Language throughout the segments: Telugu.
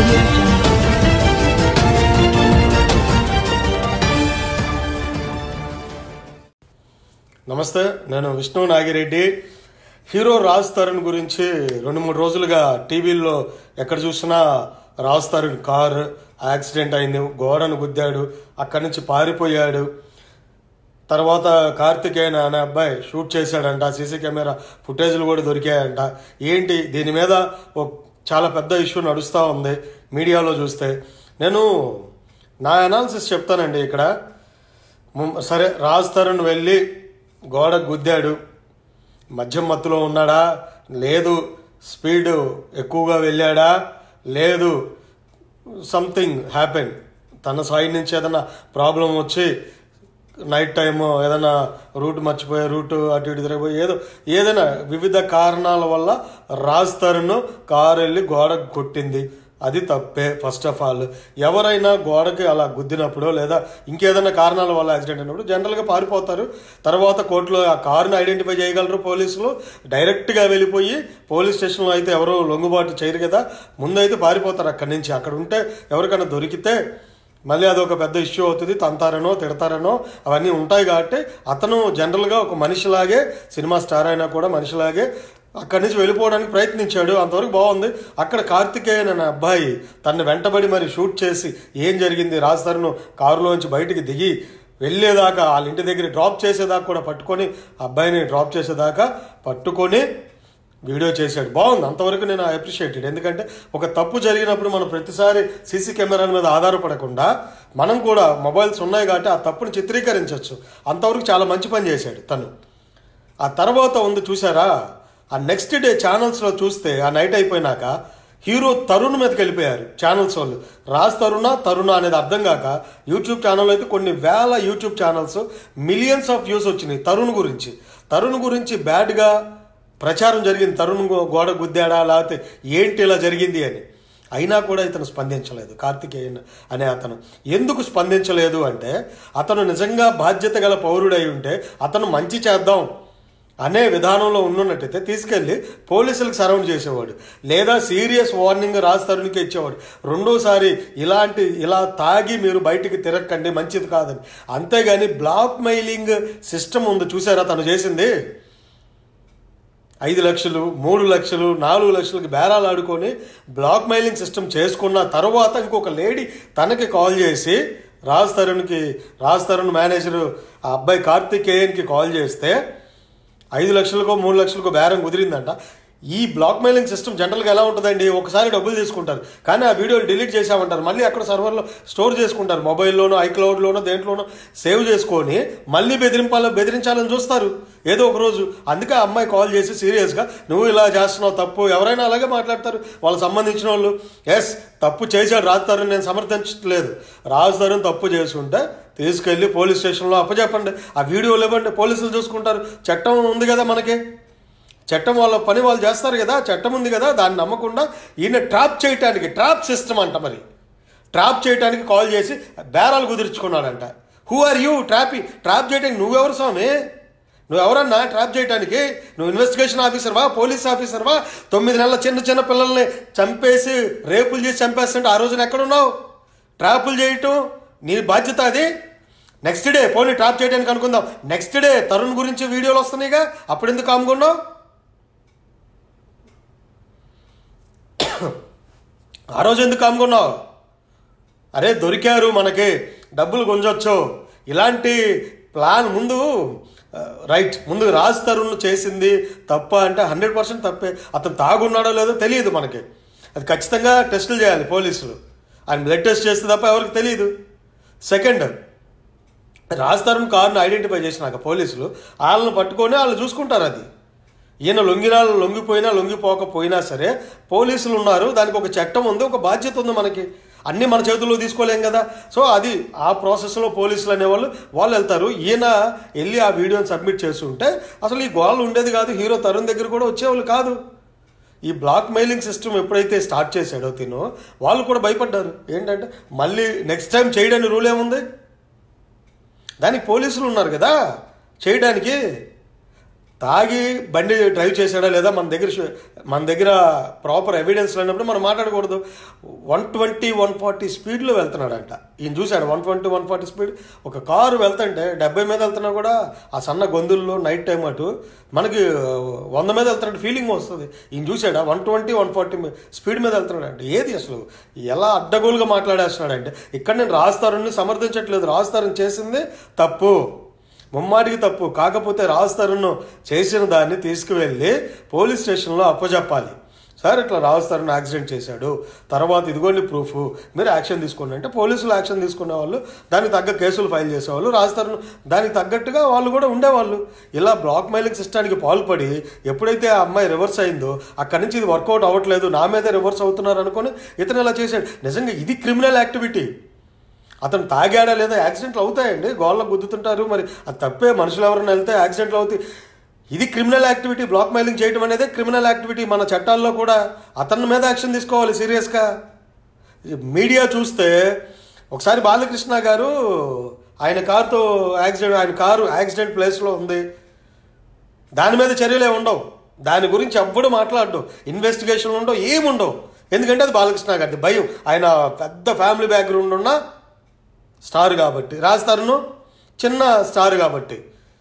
audio jungle. నమస్తే నేను విష్ణు నాగిరెడ్డి హీరో రాజ్ తరుణ్ గురించి రెండు మూడు రోజులుగా టీవీల్లో ఎక్కడ చూసినా రాజ్ తరుణ్ కారు యాక్సిడెంట్ అయింది గోడను గుద్దాడు అక్కడి నుంచి పారిపోయాడు తర్వాత కార్తికేయన్ అనే అబ్బాయి షూట్ చేశాడంట సీసీ కెమెరా ఫుటేజ్లు కూడా దొరికాయంట ఏంటి దీని మీద ఓ చాలా పెద్ద ఇష్యూ నడుస్తూ ఉంది మీడియాలో చూస్తే నేను నా అనాలిసిస్ చెప్తానండి ఇక్కడ ము- సరే రాజ్ తరుణ్ వెళ్ళి గోడ గుద్దాడు మద్యం మత్తులో ఉన్నాడా లేదు స్పీడ్ ఎక్కువగా వెళ్ళాడా లేదు సంథింగ్ హ్యాపెన్ తన సైడ్ నుంచి ఏదైనా ప్రాబ్లం వచ్చి నైట్ టైం ఏదైనా రూట్ మర్చిపోయే రూట్ అటు ఇటు తిరగబోయి ఏదో ఏదైనా వివిధ కారణాల వల్ల రాజ్ తరుణ్ కారు వెళ్ళి గోడ కొట్టింది అది తప్పే ఫస్ట్ ఆఫ్ ఆల్ ఎవరైనా గోడకి అలా గుద్దినప్పుడు లేదా ఇంకేదైనా కారణాల వల్ల యాక్సిడెంట్ అయినప్పుడు జనరల్గా పారిపోతారు తర్వాత కోర్టులో ఆ కారుని ఐడెంటిఫై చేయగలరు పోలీసులు డైరెక్ట్గా వెళ్ళిపోయి పోలీస్ స్టేషన్లో అయితే ఎవరు లొంగుబాటు చేయరు కదా ముందైతే పారిపోతారు అక్కడి నుంచి అక్కడ ఉంటే ఎవరికైనా దొరికితే మళ్ళీ అదొక పెద్ద ఇష్యూ అవుతుంది తంతారనో తిడతారనో అవన్నీ ఉంటాయి కాబట్టి అతను జనరల్గా ఒక మనిషిలాగే సినిమా స్టార్ అయినా కూడా మనిషిలాగే అక్కడి నుంచి వెళ్ళిపోవడానికి ప్రయత్నించాడు అంతవరకు బాగుంది అక్కడ కార్తికేయన్ అనే అబ్బాయి తన్ని వెంటబడి మరి షూట్ చేసి ఏం జరిగింది రాజ్ తరుణ్ కారులోంచి బయటికి దిగి వెళ్ళేదాకా వాళ్ళ ఇంటి దగ్గర డ్రాప్ చేసేదాకా కూడా పట్టుకొని అబ్బాయిని డ్రాప్ చేసేదాకా పట్టుకొని వీడియో చేశాడు బాగుంది అంతవరకు నేను అప్రిషియేటెడ్ ఎందుకంటే ఒక తప్పు జరిగినప్పుడు మనం ప్రతిసారి సీసీ కెమెరాల మీద ఆధారపడకుండా మనం కూడా మొబైల్స్ ఉన్నాయి కాబట్టి ఆ తప్పును చిత్రీకరించవచ్చు అంతవరకు చాలా మంచి పని చేశాడు తను ఆ తర్వాత ఉంది చూసారా ఆ నెక్స్ట్ డే ఛానల్స్లో చూస్తే ఆ నైట్ అయిపోయినాక హీరో తరుణ్ మీదకి వెళ్ళిపోయారు ఛానల్స్ వాళ్ళు రాజ్ తరుణ తరుణ అనేది అర్థం కాక యూట్యూబ్ ఛానల్ అయితే కొన్ని వేల YouTube channels millions of views వచ్చినాయి తరుణ్ గురించి తరుణ్ గురించి బ్యాడ్గా ప్రచారం జరిగింది తరుణ్ గో- గోడ గుద్దాడా లేకపోతే ఏంటి ఇలా జరిగింది అని అయినా కూడా ఇతను స్పందించలేదు కార్తికేయన్ అనే అతను ఎందుకు స్పందించలేదు అంటే అతను నిజంగా బాధ్యత గల పౌరుడై ఉంటే అతను మంచి చేద్దాం అనే విధానంలో ఉన్నట్టయితే తీసుకెళ్లి పోలీసులకు సరౌండ్ చేసేవాడు లేదా సీరియస్ వార్నింగ్ రాజ్ తరుణ్కి ఇచ్చేవాడు రెండోసారి ఇలాంటి ఇలా తాగి మీరు బయటికి తిరగకండి మంచిది కాదని అంతేగాని బ్లాక్ మెయిలింగ్ సిస్టమ్ ఉంది చూసారా తను చేసింది ఐదు లక్షలు మూడు లక్షలు నాలుగు లక్షలకి బేరాలు ఆడుకొని బ్లాక్ మెయిలింగ్ సిస్టమ్ చేసుకున్న తర్వాత ఇంకొక లేడీ తనకి కాల్ చేసి రాజ్ తరుణ్కి రాజ్ తరుణ్ మేనేజర్ ఆ అబ్బాయి కార్తికేయన్కి కాల్ చేస్తే ఐదు లక్షలకో మూడు లక్షలకో బేరం కుదిరిందంట ఈ బ్లాక్ మెయిలింగ్ సిస్టమ్ జనరల్గా ఎలా ఉంటుందండి ఒకసారి డబ్బులు తీసుకుంటారు కానీ ఆ వీడియోలు డిలీట్ చేసామంటారు మళ్ళీ అక్కడ సర్వర్లో స్టోర్ చేసుకుంటారు మొబైల్లోనో ఐక్లౌడ్లోనో దేంట్లోనో సేవ్ చేసుకొని మళ్ళీ బెదిరింపాల బెదిరించాలని చూస్తారు ఏదో ఒక రోజు అందుకే ఆ అమ్మాయి కాల్ చేసి సీరియస్గా నువ్వు ఇలా చేస్తున్నావు తప్పు ఎవరైనా అలాగే మాట్లాడతారు వాళ్ళకి సంబంధించిన వాళ్ళు ఎస్ తప్పు చేశాడు రాజ్ తరుణ్ నేను సమర్థించట్లేదు రాజ్ తరుణ్ తప్పు చేసుకుంటే తీసుకెళ్ళి పోలీస్ స్టేషన్లో అప్పచెప్పండి ఆ వీడియోలు ఇవ్వండి పోలీసులు చూసుకుంటారు చట్టం ఉంది కదా మనకి చట్టం వాళ్ళ పని వాళ్ళు చేస్తారు కదా చట్టం ఉంది కదా దాన్ని నమ్మకుండా ఈయన ట్రాప్ చేయటానికి ట్రాప్ సిస్టమ్ అంట మరి ట్రాప్ చేయడానికి కాల్ చేసి బేరాలు కుదుర్చుకున్నాడంట who are you trap trap చేయడానికి నువ్వెవరు స్వామి నువ్వు ఎవరన్నా ట్రాప్ చేయడానికి నువ్వు ఇన్వెస్టిగేషన్ ఆఫీసర్వా పోలీస్ ఆఫీసర్వా తొమ్మిది నెలల చిన్న చిన్న పిల్లల్ని చంపేసి రేపులు చేసి చంపేస్తుంటే ఆ రోజున ఎక్కడున్నావు ట్రాపులు చేయటం నీ బాధ్యత అది నెక్స్ట్ డే పోనీ ట్రాప్ చేయడానికి అనుకుందాం నెక్స్ట్ డే తరుణ్ గురించి వీడియోలు వస్తున్నాయిగా అప్పుడు ఎందుకు కాముకున్నావు ఆ రోజు ఎందుకు కాముకున్నావు అరే దొరికారు మనకి డబ్బులు గుంజొచ్చు ఇలాంటి ప్లాన్ ముందు ఆ, రైట్ ముందు రాజ్ తరుణ్ చేసింది తప్ప అంటే హండ్రెడ్ పర్సెంట్ తప్పే అతను తాగున్నాడో లేదో తెలియదు మనకి అది ఖచ్చితంగా టెస్టులు చేయాలి పోలీసులు ఆయన బ్లడ్ టెస్ట్ చేస్తే తప్ప ఎవరికి తెలియదు సెకండ్ రాజ్ తరుణ్ కారుని ఐడెంటిఫై చేసినాక పోలీసులు వాళ్ళని పట్టుకొని వాళ్ళు చూసుకుంటారు అది ఈయన లొంగినా లొంగిపోయినా లొంగిపోకపోయినా సరే పోలీసులు ఉన్నారు దానికి ఒక చట్టం ఉంది ఒక బాధ్యత ఉంది మనకి అన్నీ మన చేతుల్లో తీసుకోలేం కదా సో అది ఆ ప్రాసెస్లో పోలీసులు అనేవాళ్ళు వాళ్ళు వెళ్తారు ఈయన వెళ్ళి ఆ వీడియోని సబ్మిట్ చేస్తుంటే అసలు ఈ గోల్ ఉండేది కాదు హీరో తరుణ్ దగ్గర కూడా వచ్చేవాళ్ళు కాదు ఈ బ్లాక్ మెయిలింగ్ సిస్టమ్ ఎప్పుడైతే స్టార్ట్ చేశాడో తినో వాళ్ళు కూడా భయపడ్డారు ఏంటంటే మళ్ళీ నెక్స్ట్ టైం చేయడానికి రూల్ ఏముంది దానికి పోలీసులు ఉన్నారు కదా చేయడానికి తాగి బండి డ్రైవ్ చేశాడా లేదా మన దగ్గర షు- మన దగ్గర ప్రాపర్ ఎవిడెన్స్ లేనప్పుడు మనం మాట్లాడకూడదు వన్ ట్వంటీ వన్ ఫార్టీ స్పీడ్లో వెళ్తున్నాడంట ఈయన చూశాడు one twenty one forty speed ఒక కారు వెళ్తుంటే డెబ్బై మీద వెళ్తున్నా కూడా ఆ సన్న గొంతుల్లో నైట్ టైం అటు మనకి వంద మీద వెళ్తున్నట్టు ఫీలింగ్ వస్తుంది ఈయన చూశాడా one twenty one forty speed మీద వెళ్తున్నాడంటే ఏది అసలు ఎలా అడ్డగోలుగా మాట్లాడేస్తున్నాడంటే ఇక్కడ నేను రాస్తారని సమర్థించట్లేదు రాస్తారని చేసింది తప్పు ముమ్మాటికి తప్పు కాకపోతే రాస్తారును చేసిన దాన్ని తీసుకువెళ్ళి పోలీస్ స్టేషన్లో అప్పచెప్పాలి సార్ ఇట్లా రాస్తారని యాక్సిడెంట్ చేశాడు తర్వాత ఇదిగోండి ప్రూఫ్ మీరు యాక్షన్ తీసుకోండి అంటే పోలీసులు యాక్షన్ తీసుకునే వాళ్ళు దానికి తగ్గ కేసులు ఫైల్ చేసేవాళ్ళు రాస్తారను దానికి తగ్గట్టుగా వాళ్ళు కూడా ఉండేవాళ్ళు ఇలా బ్లాక్ మెయిలింగ్ సిస్టానికి పాల్పడి ఎప్పుడైతే ఆ అమ్మాయి రివర్స్ అయిందో అక్కడి నుంచి ఇది వర్కౌట్ అవ్వట్లేదు నా మీదే రివర్స్ అవుతున్నారు అనుకొని ఇతను ఇలా చేశాడు నిజంగా ఇది క్రిమినల్ యాక్టివిటీ అతను తాగాడా లేదా యాక్సిడెంట్లు అవుతాయండి గోళ్ళ గుద్దుతుంటారు మరి అది తప్పే మనుషులు ఎవరైనా వెళ్తే యాక్సిడెంట్లు అవుతాయి ఇది క్రిమినల్ యాక్టివిటీ బ్లాక్ మెయిలింగ్ చేయడం అనేది క్రిమినల్ యాక్టివిటీ మన చట్టాల్లో కూడా అతని మీద యాక్షన్ తీసుకోవాలి సీరియస్గా మీడియా చూస్తే ఒకసారి బాలకృష్ణ గారు ఆయన కారుతో యాక్సిడెంట్ ఆయన కారు యాక్సిడెంట్ ప్లేస్లో ఉంది దాని మీద చర్యలే ఉండవు దాని గురించి ఎవ్వడు మాట్లాడు ఇన్వెస్టిగేషన్లు ఉండవు ఏముండవు ఎందుకంటే అది బాలకృష్ణ గారిది భయం ఆయన పెద్ద ఫ్యామిలీ బ్యాక్గ్రౌండ్ ఉన్న స్టార్ కాబట్టి రాజస్థాను చిన్న స్టార్ కాబట్టి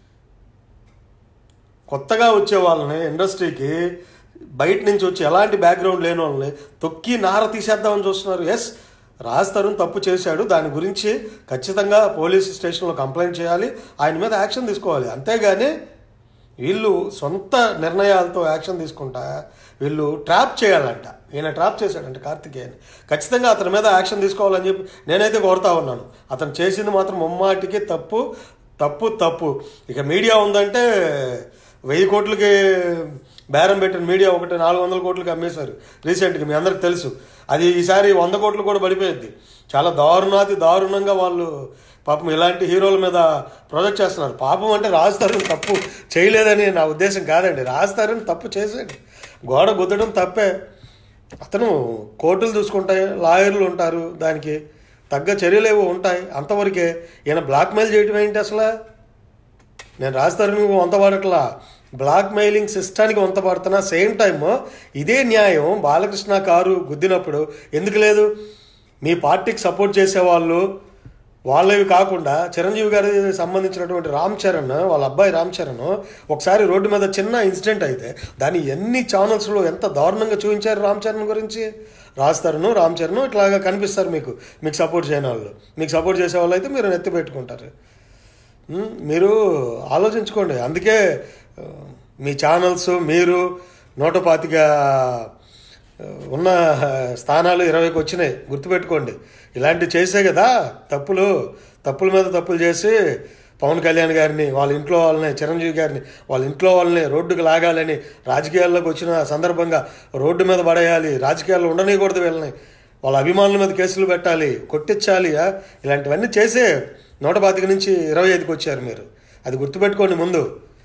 కొత్తగా వచ్చే వాళ్ళని ఇండస్ట్రీకి బయట నుంచి వచ్చి ఎలాంటి బ్యాక్గ్రౌండ్ లేని వాళ్ళని తొక్కి నార తీసేద్దామని చూస్తున్నారు ఎస్ రాజ్ తరుణ్ తప్పు చేశాడు దాని గురించి ఖచ్చితంగా పోలీస్ స్టేషన్లో కంప్లైంట్ చేయాలి ఆయన మీద యాక్షన్ తీసుకోవాలి అంతేగాని వీళ్ళు సొంత నిర్ణయాలతో యాక్షన్ తీసుకుంటా వీళ్ళు ట్రాప్ చేయాలంట ఈయన ట్రాప్ చేశాడంట కార్తికేయన్ ఖచ్చితంగా అతని మీద యాక్షన్ తీసుకోవాలని చెప్పి నేనైతే కోరుతా ఉన్నాను అతను చేసింది మాత్రం ముమ్మాటికి తప్పు తప్పు తప్పు ఇక మీడియా ఉందంటే వెయ్యి కోట్లకి బేరం పెట్టిన మీడియా ఒకటి నాలుగు వందల కోట్లకి అమ్మేశారు రీసెంట్గా మీ అందరికి తెలుసు అది ఈసారి వంద కోట్లు కూడా పడిపోయింది చాలా దారుణాతి దారుణంగా వాళ్ళు పాపం ఇలాంటి హీరోల మీద ప్రొజెక్ట్ చేస్తున్నారు పాపం అంటే రాజుతారని తప్పు చేయలేదని నా ఉద్దేశం కాదండి రాజుతారని తప్పు చేశాడు గోడ గుద్దడం తప్పే అతను కోర్టులు చూసుకుంటాయి లాయర్లు ఉంటారు దానికి తగ్గ చర్యలు ఏవో ఉంటాయి అంతవరకే ఈయన బ్లాక్మెయిల్ చేయడం ఏంటి అసలు నేను రాజధాని వంత పడట్లా బ్లాక్ మెయిలింగ్ సిస్టానికి వంత పడుతున్నా సేమ్ టైమ్ ఇదే న్యాయం బాలకృష్ణ కారు గుద్దినప్పుడు ఎందుకు లేదు మీ పార్టీకి సపోర్ట్ చేసేవాళ్ళు వాళ్ళవి కాకుండా చిరంజీవి గారికి సంబంధించినటువంటి రామ్ చరణ్ వాళ్ళ అబ్బాయి రామ్ చరణ్ ఒకసారి రోడ్డు మీద చిన్న ఇన్సిడెంట్ అయితే దాన్ని ఎన్ని ఛానల్స్లో ఎంత దారుణంగా చూపించారు రామ్ చరణ్ గురించి రాస్తారును రామ్ చరణ్ ఇట్లాగా కనిపిస్తారు మీకు మీకు సపోర్ట్ చేయని వాళ్ళు మీకు సపోర్ట్ చేసే వాళ్ళు అయితే మీరు నెత్తి పెట్టుకుంటారు ఉమ్, మీరు ఆలోచించుకోండి అందుకే ఆ, మీ ఛానల్స్ మీరు నూట పాతిక ఆ, ఉన్న స్థానాలు ఇరవైకి వచ్చినాయి గుర్తుపెట్టుకోండి ఇలాంటివి చేసే కదా తప్పులు తప్పుల మీద తప్పులు చేసి పవన్ కళ్యాణ్ గారిని వాళ్ళ ఇంట్లో వాళ్ళని చిరంజీవి గారిని వాళ్ళ ఇంట్లో వాళ్ళని రోడ్డుకు లాగాలని రాజకీయాల్లోకి వచ్చిన సందర్భంగా రోడ్డు మీద పడేయాలి రాజకీయాల్లో ఉండనీయకూడదు వీళ్ళని వాళ్ళ అభిమానుల మీద కేసులు పెట్టాలి కొట్టించాలి ఆ? ఇలాంటివన్నీ చేసే నూట పాతిక నుంచి ఇరవై ఐదుకి వచ్చారు మీరు అది గుర్తుపెట్టుకోండి ముందు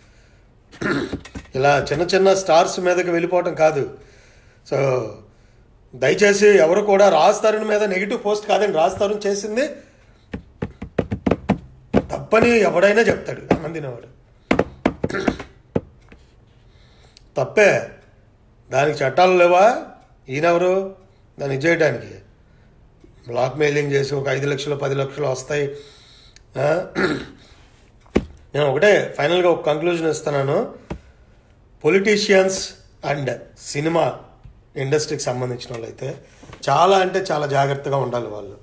ఇలా చిన్న చిన్న స్టార్స్ మీదకి వెళ్ళిపోవటం కాదు సో దయచేసి ఎవరు కూడా రాస్తారుని మీద నెగిటివ్ పోస్ట్ కాదండి రాస్తారని చేసింది తప్పని ఎవడైనా చెప్తాడు అన్నం తినేవాడు తప్పే దానికి చట్టాలు లేవా ఈయనెవరు దాన్ని చేయడానికి బ్లాక్ మెయిలింగ్ చేసి ఒక ఐదు లక్షలు పది లక్షలు వస్తాయి ఆ? నేను ఒకటే ఫైనల్గా ఒక కంక్లూజన్ ఇస్తున్నాను పొలిటీషియన్స్ అండ్ సినిమా ఇండస్ట్రీకి సంబంధించిన వాళ్ళు అయితే చాలా అంటే చాలా జాగ్రత్తగా ఉండాలి వాళ్ళు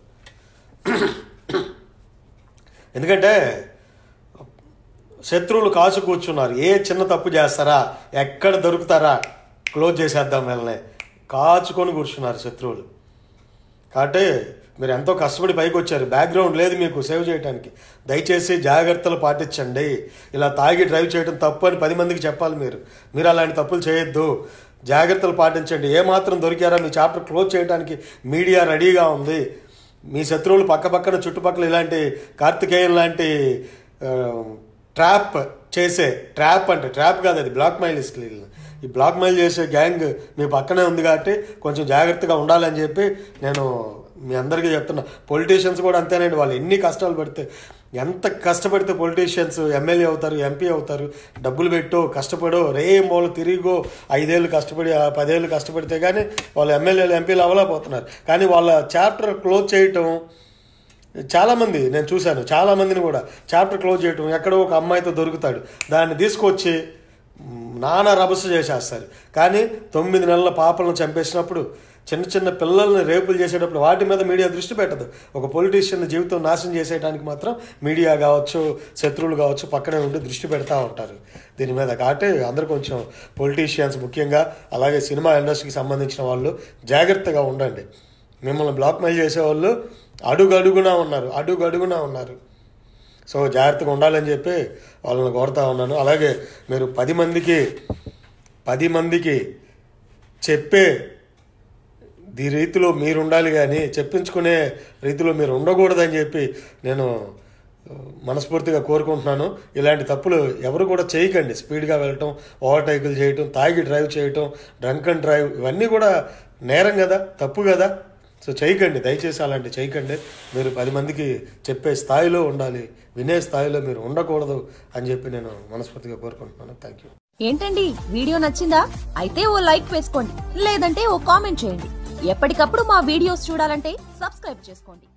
ఎందుకంటే శత్రువులు కాచు కూర్చున్నారు ఏ చిన్న తప్పు చేస్తారా ఎక్కడ దొరుకుతారా క్లోజ్ చేసేద్దాం వీళ్ళని కాచుకొని కూర్చున్నారు శత్రువులు కాబట్టి మీరు ఎంతో కష్టపడి పైకి వచ్చారు బ్యాక్గ్రౌండ్ లేదు మీకు సేవ్ చేయడానికి దయచేసి జాగ్రత్తలు పాటించండి ఇలా తాగి డ్రైవ్ చేయడం తప్పు అని పది మందికి చెప్పాలి మీరు మీరు అలాంటి తప్పులు చేయొద్దు జాగ్రత్తలు పాటించండి ఏ మాత్రం దొరికారా మీ చాప్టర్ క్లోజ్ చేయడానికి మీడియా రెడీగా ఉంది మీ శత్రువులు పక్క పక్కన చుట్టుపక్కల ఇలాంటి కార్తికేయన్ లాంటి ఆ, ట్రాప్ చేసే ట్రాప్ అంటే ట్రాప్ కాదు అది బ్లాక్ మైలిస్ట్ ఈ బ్లాక్ మెయిల్ చేసే గ్యాంగ్ మీ పక్కనే ఉంది కాబట్టి కొంచెం జాగ్రత్తగా ఉండాలని చెప్పి నేను మీ అందరికీ చెప్తున్నా పొలిటీషియన్స్ కూడా అంతేనండి వాళ్ళు ఎన్ని కష్టాలు పడితే ఎంత కష్టపడితే పొలిటీషియన్స్ ఎమ్మెల్యే అవుతారు ఎంపీ అవుతారు డబ్బులు పెట్టో కష్టపడో రే మూల తిరిగో ఐదేళ్ళు కష్టపడి ఆ పదేళ్ళు కష్టపడితే కానీ వాళ్ళు ఎమ్మెల్యేలు ఎంపీలు అవ్వలేకపోతున్నారు కానీ వాళ్ళ చాప్టర్ క్లోజ్ చేయటం చాలామంది నేను చూశాను చాలామందిని కూడా చాప్టర్ క్లోజ్ చేయటం ఎక్కడో ఒక అమ్మాయితో దొరుకుతాడు దాన్ని తీసుకొచ్చి మ్, నానా రభస చేసేస్తారు కానీ తొమ్మిది నెలల పాపలను చంపేసినప్పుడు చిన్న చిన్న పిల్లల్ని రేపులు చేసేటప్పుడు వాటి మీద మీడియా దృష్టి పెట్టదు ఒక పొలిటీషియన్ జీవితం నాశనం చేసేయడానికి మాత్రం మీడియా కావచ్చు శత్రువులు కావచ్చు పక్కనే ఉండి దృష్టి పెడతా ఉంటారు దీని మీద కాబట్టి అందరూ కొంచెం పొలిటీషియన్స్ ముఖ్యంగా అలాగే సినిమా ఇండస్ట్రీకి సంబంధించిన వాళ్ళు జాగ్రత్తగా ఉండండి మిమ్మల్ని బ్లాక్ మెయిల్ చేసేవాళ్ళు అడుగు అడుగునా ఉన్నారు అడుగు అడుగునా ఉన్నారు సో జాగ్రత్తగా ఉండాలని చెప్పి వాళ్ళని కోరుతా ఉన్నాను అలాగే మీరు పది మందికి పది మందికి చెప్పే ఈ రీతిలో మీరు ఉండాలి కానీ చెప్పించుకునే రీతిలో మీరు ఉండకూడదని చెప్పి నేను ఆ, మనస్ఫూర్తిగా కోరుకుంటున్నాను ఇలాంటి తప్పులు ఎవరు కూడా చేయకండి స్పీడ్గా వెళ్ళటం ఓవర్టేకులు చేయటం తాగి డ్రైవ్ చేయటం డ్రంక్ అండ్ డ్రైవ్ ఇవన్నీ కూడా నేరం కదా తప్పు కదా సో చేయకండి దయచేసి అలాంటి చేయకండి మీరు పది మందికి చెప్పే స్థాయిలో ఉండాలి వినే స్థాయిలో మీరు ఉండకూడదు అని చెప్పి నేను మనస్ఫూర్తిగా కోరుకుంటున్నాను థ్యాంక్ యూ ఏంటండి వీడియో నచ్చిందా అయితే ఓ లైక్ వేసుకోండి లేదంటే ఓ కామెంట్ చేయండి ఎప్పటికప్పుడు మా వీడియోస్ చూడాలంటే సబ్స్క్రైబ్ చేసుకోండి